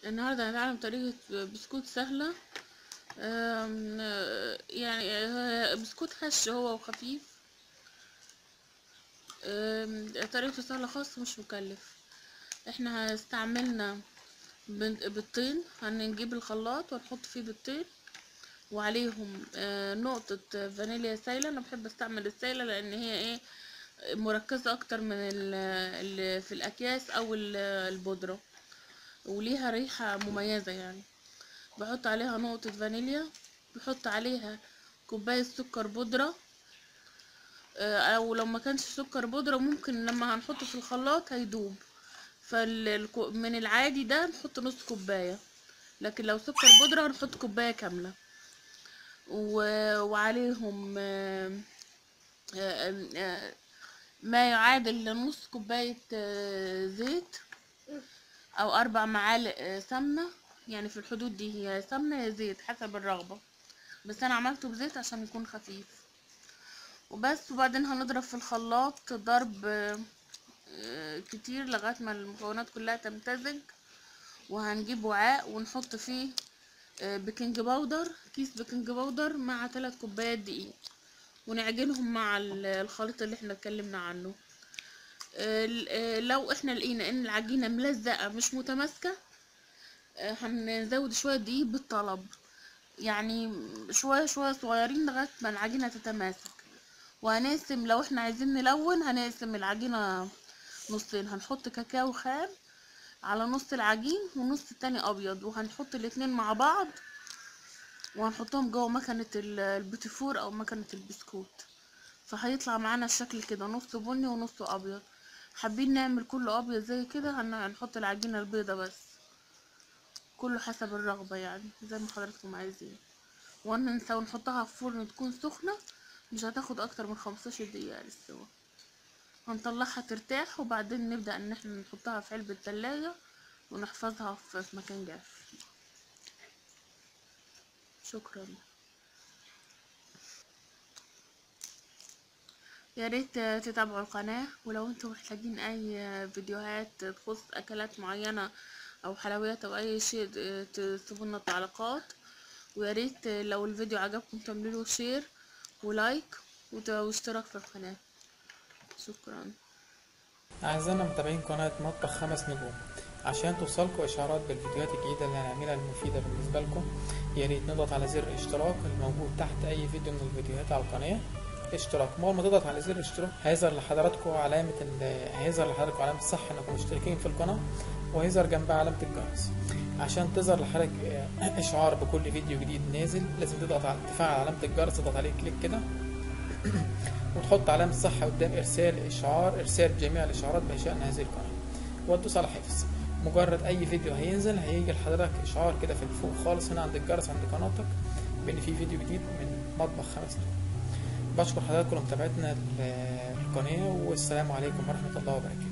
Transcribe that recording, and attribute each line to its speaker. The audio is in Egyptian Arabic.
Speaker 1: النهاردة هنتعلم طريقة بسكوت سهلة أم، آه، يعني آه، بسكوت هش هو وخفيف أم، طريقته سهلة خالص مش مكلف احنا استعملنا بن- بيضتين هنجيب الخلاط ونحط فيه بيضتين وعليهم آه، نقطة فانيليا سايلة انا بحب استعمل السايلة لان هي ايه مركزة اكتر من ال- اللي في الاكياس او ال- البودرة وليها ريحة مميزة يعني بحط عليها نقطة فانيليا بحط عليها كوباية سكر بودرة آه، او لو ما كانش سكر بودرة ممكن لما هنحطه في الخلاط هيدوب فمن العادي ده نحط نص كوباية لكن لو سكر بودرة هنحط كوباية كاملة و- وعليهم آه، آه، آه، ما يعادل نص كوباية آه، زيت او اربع معالق آه، سمنة يعني في الحدود دي هي سمنة يا زيت حسب الرغبة بس انا عملته بزيت عشان يكون خفيف وبس وبعدين هنضرب في الخلاط ضرب آه، آه، كتير لغاية ما المكونات كلها تمتزج وهنجيب وعاء ونحط فيه آه، بيكنج باودر كيس بيكنج باودر مع ثلاث كوبايات دقيق ونعجنهم مع ال- الخليط اللي احنا اتكلمنا عنه ال- آه، لو احنا لقينا ان العجينة ملزقة مش متماسكة آه، هنزود شوية دقيق بالطلب يعني شوية شوية صغيرين لغاية ما العجينة تتماسك وهنقسم لو احنا عايزين نلون هنقسم العجينة نصين هنحط كاكاو خام على نص العجين ونص التاني ابيض وهنحط الاتنين مع بعض وهنحطهم جوه مكنة ال- البوتيفور او مكنة البسكوت فهيطلع معانا الشكل كده نص بني ونص ابيض حابين نعمل كله ابيض زي كده هن- هنحط العجينة البيضة بس كله حسب الرغبة يعني زي ما حضراتكم عايزين وننسى ونحطها في فرن تكون سخنة مش هتاخد اكتر من خمستاشر دقيقة للسوا هنطلعها ترتاح وبعدين نبدأ ان احنا نحطها في علبة تلاجة ونحفظها في في مكان جاف شكرا يا ريت تتابعوا القناة ولو انتم محتاجين اي فيديوهات تخص اكلات معينة او حلويات او اي شيء تسيبوا لنا تعليقات ويا ريت لو الفيديو عجبكم تعملوا له شير ولايك وت- واشتراك في القناة شكرا
Speaker 2: أعزائنا متابعين قناة مطبخ خمس نجوم عشان توصلكوا إشعارات بالفيديوهات الجديدة اللي هنعملها المفيدة بالنسبة لكم يا ريت نضغط على زر اشتراك الموجود تحت أي فيديو من الفيديوهات على القناة اشتراك أول ما تضغط على زر اشتراك هيظهر لحضراتكم علامة ال... هيظهر لحضراتكم علامة الصح إنكم مشتركين في القناة وهيظهر جنبها علامة الجرس عشان تظهر لحضرتك اه، إشعار بكل فيديو جديد نازل لازم تضغط على تفعل علامة الجرس تضغط عليه كليك كده وتحط علامة صح قدام إرسال إشعار إرسال جميع الإشعارات بشأن هذه القناة وتدوس على حفظ مجرد أي فيديو هينزل هيجي لحضرتك إشعار كده في الفوق خالص هنا عند الجرس عند قناتك بإن في فيديو جديد من مطبخ خمس نجوم بشكر حضراتكم لمتابعتنا القناة والسلام عليكم ورحمة الله وبركاته